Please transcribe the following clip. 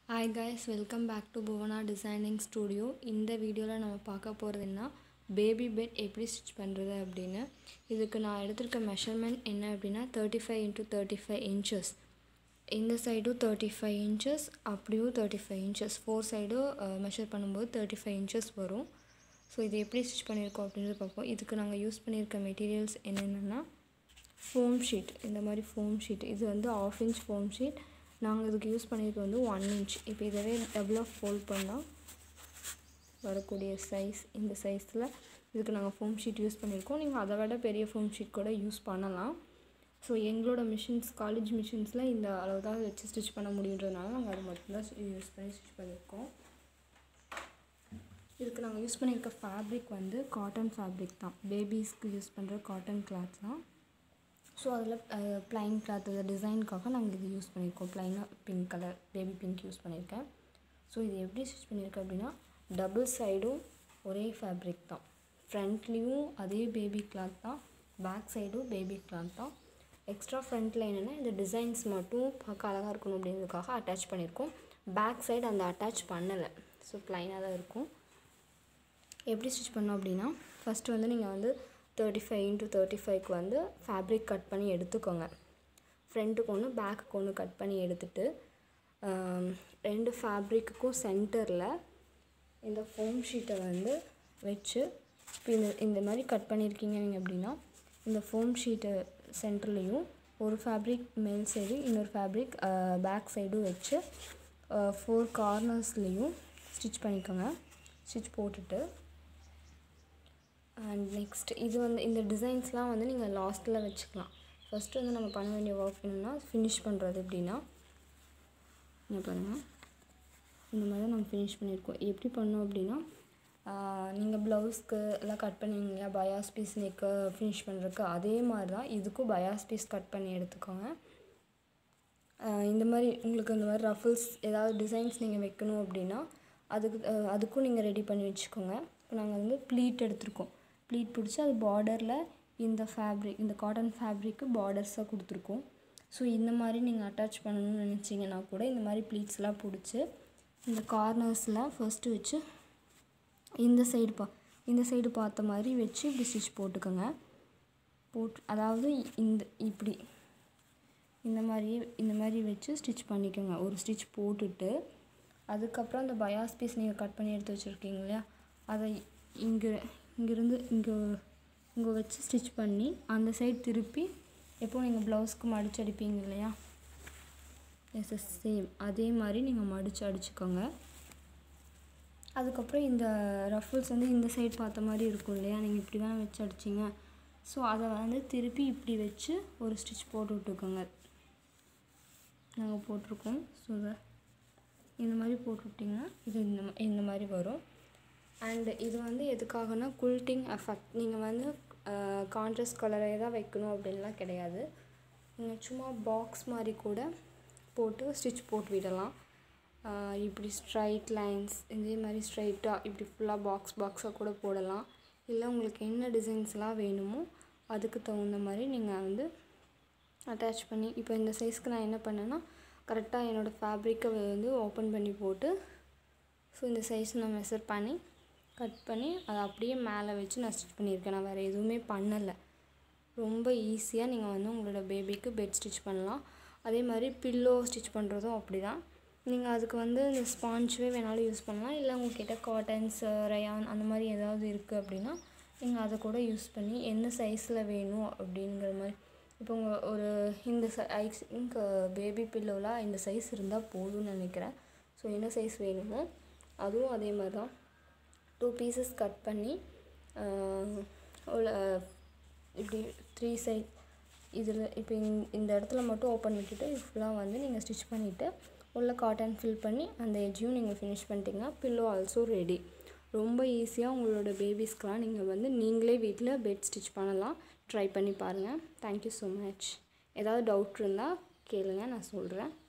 hi guys welcome back to Bhuvana designing studio இந்த வீடியோவில் நம்ம பார்க்க போகிறது என்ன பேபி பெட் எப்படி ஸ்டிச் பண்ணுறது அப்படின்னு இதுக்கு நான் எடுத்திருக்க மெஷர்மெண்ட் என்ன அப்படின்னா thirty five into thirty five inches இந்த சைடும் தேர்ட்டி ஃபைவ் இன்ச்சஸ் அப்படியும் தேர்ட்டி ஃபைவ் இன்ச்சஸ் ஃபோர் சைடும் மெஷர் பண்ணும்போது தேர்ட்டி ஃபைவ் இன்ச்சஸ் வரும் ஸோ இது எப்படி ஸ்டிச் பண்ணியிருக்கோம் அப்படின்றது பார்ப்போம் இதுக்கு நாங்கள் யூஸ் பண்ணியிருக்க மெட்டீரியல்ஸ் என்னென்னா ஃபோம் ஷீட் இந்த மாதிரி ஃபோம் ஷீட் இது வந்து ஆஃப் இன்ச் ஃபோம் ஷீட் நாங்கள் இதுக்கு யூஸ் பண்ணியிருக்க வந்து ஒன் இன்ச் இப்போ இதவே டபுளாக ஃபோல்ட் பண்ணால் வரக்கூடிய சைஸ் இந்த சைஸில் இதுக்கு நாங்கள் ஃபோம் ஷீட் யூஸ் பண்ணியிருக்கோம் நீங்கள் அதை விட பெரிய ஃபோம் ஷீட் கூட யூஸ் பண்ணலாம் ஸோ எங்களோட மிஷின்ஸ் காலேஜ் மிஷின்ஸில் இந்த அளவு தான் வச்சு ஸ்டிச் பண்ண முடியுன்றதுனால நாங்கள் அது மட்டும்தான் யூஸ் பண்ணி ஸ்டிச் பண்ணியிருக்கோம் இதுக்கு நாங்கள் யூஸ் பண்ணியிருக்க ஃபேப்ரிக் வந்து காட்டன் ஃபேப்ரிக் தான் பேபிஸ்க்கு யூஸ் பண்ணுற காட்டன் கிளாத் தான் ஸோ அதில் ப்ளைன் கிளாத் டிசைனுக்காக நாங்கள் இது யூஸ் பண்ணியிருக்கோம் ப்ளைனாக pink colour baby pink use பண்ணியிருக்கேன் ஸோ இது எப்படி ஸ்டிச் பண்ணியிருக்கேன் அப்படின்னா டபுள் சைடும் ஒரே ஃபேப்ரிக் தான் ஃப்ரண்ட்லேயும் அதே பேபி கிளாத் தான் பேக் சைடும் பேபி கிளாத் தான் எக்ஸ்ட்ரா ஃப்ரண்ட்டில் என்னென்னா இந்த டிசைன்ஸ் மட்டும் பார்க்க அழகாக இருக்கணும் அப்படின்றதுக்காக அட்டாச் பண்ணியிருக்கோம் பேக் சைடு அந்த அட்டாச் பண்ணலை ஸோ ப்ளைனாக தான் இருக்கும் எப்படி ஸ்டிச் பண்ணோம் அப்படின்னா ஃபஸ்ட்டு வந்து நீங்கள் வந்து தேர்ட்டி ஃபைவ் இன்ட்டு தேர்ட்டி ஃபைவ்க்கு வந்து ஃபேப்ரிக் கட் பண்ணி எடுத்துக்கோங்க ஃப்ரண்ட்டுக்கு ஒன்று பேக்குக்கு ஒன்று கட் பண்ணி எடுத்துகிட்டு ரெண்டு ஃபேப்ரிக்குக்கும் சென்டரில் இந்த ஃபோம் ஷீட்டை வந்து வச்சு இப்போ இந்த இந்த மாதிரி கட் பண்ணியிருக்கீங்க நீங்கள் அப்படின்னா இந்த ஃபோம் ஷீட்டை சென்டர்லேயும் ஒரு ஃபேப்ரிக் மேல் சைடு இன்னொரு ஃபேப்ரிக் பேக் சைடும் வச்சு ஃபோர் கார்னர்ஸ்லேயும் ஸ்டிச் பண்ணிக்கோங்க ஸ்டிச் போட்டுட்டு அண்ட் நெக்ஸ்ட் இது வந்து இந்த டிசைன்ஸ்லாம் வந்து நீங்கள் லாஸ்ட்டில் வச்சுக்கலாம் ஃபஸ்ட்டு வந்து நம்ம பண்ண வேண்டிய ஒர்க் என்னென்னா ஃபினிஷ் பண்ணுறது எப்படின்னா இங்கே பாருங்கள் இந்த மாதிரி தான் நம்ம ஃபினிஷ் பண்ணியிருக்கோம் எப்படி பண்ணோம் அப்படின்னா நீங்கள் ப்ளவுஸ்க்கு எல்லாம் கட் பண்ணுவீங்க இல்லையா பயாஸ் பீஸ் நெக்கு ஃபினிஷ் பண்ணுறதுக்கு அதே மாதிரி தான் இதுக்கும் பயாஸ் பீஸ் கட் பண்ணி எடுத்துக்கோங்க இந்த மாதிரி உங்களுக்கு இந்த மாதிரி ரஃபிள்ஸ் ஏதாவது டிசைன்ஸ் நீங்கள் வைக்கணும் அப்படின்னா அதுக்கு அதுக்கும் நீங்கள் ரெடி பண்ணி வச்சுக்கோங்க இப்போ நாங்கள் வந்து ப்ளீட் எடுத்திருக்கோம் ப்ளீட் பிடிச்சி அது பார்டரில் இந்த ஃபேப்ரிக் இந்த காட்டன் ஃபேப்ரிக்கு பார்டர்ஸாக கொடுத்துருக்கோம் ஸோ இந்த மாதிரி நீங்கள் அட்டாச் பண்ணணும்னு நினச்சிங்கன்னா கூட இந்த மாதிரி ப்ளீட்ஸ்லாம் பிடிச்சி இந்த கார்னர்ஸில் ஃபஸ்ட்டு வச்சு இந்த சைடு பா இந்த சைடு பார்த்த மாதிரி வச்சு இப்படி ஸ்டிச் போட்டுக்கோங்க போட் அதாவது இந்த இப்படி இந்த மாதிரி இந்த மாதிரி வச்சு ஸ்டிச் பண்ணிக்கோங்க ஒரு ஸ்டிச் போட்டுட்டு அதுக்கப்புறம் அந்த பயாஸ் பீஸ் நீங்கள் கட் பண்ணி எடுத்து வச்சுருக்கீங்க இல்லையா அதை இங்கே இங்கேருந்து இங்கே இங்கே வச்சு ஸ்டிச் பண்ணி அந்த சைடு திருப்பி எப்போ நீங்கள் ப்ளவுஸ்க்கு மடிச்சு அடிப்பீங்க இல்லையா எஸ் எஸ் சேம் அதே மாதிரி நீங்கள் மடித்து அடிச்சுக்கோங்க அதுக்கப்புறம் இந்த ரஃபிள்ஸ் வந்து இந்த சைடு பார்த்த மாதிரி இருக்கும் இல்லையா நீங்கள் இப்படி தான் வச்சு அடிச்சிங்க ஸோ அதை வந்து திருப்பி இப்படி வச்சு ஒரு ஸ்டிச் போட்டு விட்டுக்கோங்க நாங்கள் போட்டிருக்கோம் ஸோ இந்த மாதிரி போட்டு விட்டிங்கன்னா இது இந்த இந்த மாதிரி வரும் அண்டு இது வந்து எதுக்காகனா குல்ட்டிங் எஃபெக்ட் நீங்கள் வந்து கான்ட்ரஸ்ட் கலரே தான் வைக்கணும் அப்படின்லாம் கிடையாது நீங்கள் சும்மா பாக்ஸ் மாதிரி கூட போட்டு ஸ்டிச் போட்டு விடலாம் இப்படி ஸ்ட்ரைட் லைன்ஸ் இதே மாதிரி ஸ்ட்ரைட்டாக இப்படி ஃபுல்லாக பாக்ஸ் பாக்ஸாக கூட போடலாம் இல்லை உங்களுக்கு என்ன டிசைன்ஸ்லாம் வேணுமோ அதுக்கு தகுந்த மாதிரி நீங்கள் வந்து அட்டாச் பண்ணி இப்போ இந்த சைஸ்க்கு நான் என்ன பண்ணேன்னா கரெக்டாக என்னோடய ஃபேப்ரிக்கை வந்து ஓப்பன் பண்ணி போட்டு ஸோ இந்த சைஸ் நான் மெஷர் பண்ணி கட் பண்ணி அதை அப்படியே மேலே வச்சு நான் ஸ்டிச் பண்ணியிருக்கேன் நான் வேறு எதுவுமே பண்ணலை ரொம்ப ஈஸியாக நீங்கள் வந்து உங்களோட பேபிக்கு பெட் ஸ்டிச் பண்ணலாம் அதே மாதிரி பில்லோ ஸ்டிச் பண்ணுறதும் அப்படி தான் நீங்கள் அதுக்கு வந்து இந்த ஸ்பாஞ்சே வேணாலும் யூஸ் பண்ணலாம் இல்லை உங்கள்கிட்ட காட்டன்ஸ் ரயான் அந்த மாதிரி ஏதாவது இருக்குது அப்படின்னா நீங்கள் அதை கூட யூஸ் பண்ணி என்ன சைஸில் வேணும் அப்படிங்கிற மாதிரி இப்போ உங்கள் ஒரு இந்த ச ஐ திங்க் பேபி பில்லோவில் இந்த சைஸ் இருந்தால் போதும்னு நினைக்கிறேன் ஸோ என்ன சைஸ் வேணுமோ அதுவும் அதே மாதிரி தான் டூ பீசஸ் கட் பண்ணி இப்படி த்ரீ சைட் இதில் இப்போ இந்த இடத்துல மட்டும் ஓப்பன் விட்டுட்டு ஃபுல்லாக வந்து நீங்கள் ஸ்டிச் பண்ணிவிட்டு உள்ள காட்டன் ஃபில் பண்ணி அந்த எஜ்ஜையும் நீங்கள் ஃபினிஷ் பண்ணிட்டீங்கன்னா பில்லோ ஆல்சோ ரெடி ரொம்ப ஈஸியாக உங்களோட பேபிஸ்க்கெலாம் நீங்கள் வந்து நீங்களே வீட்டில் பெட் ஸ்டிச் பண்ணலாம் ட்ரை பண்ணி பாருங்கள் தேங்க்யூ ஸோ மச் ஏதாவது டவுட் இருந்தால் கேளுங்க நான் சொல்கிறேன்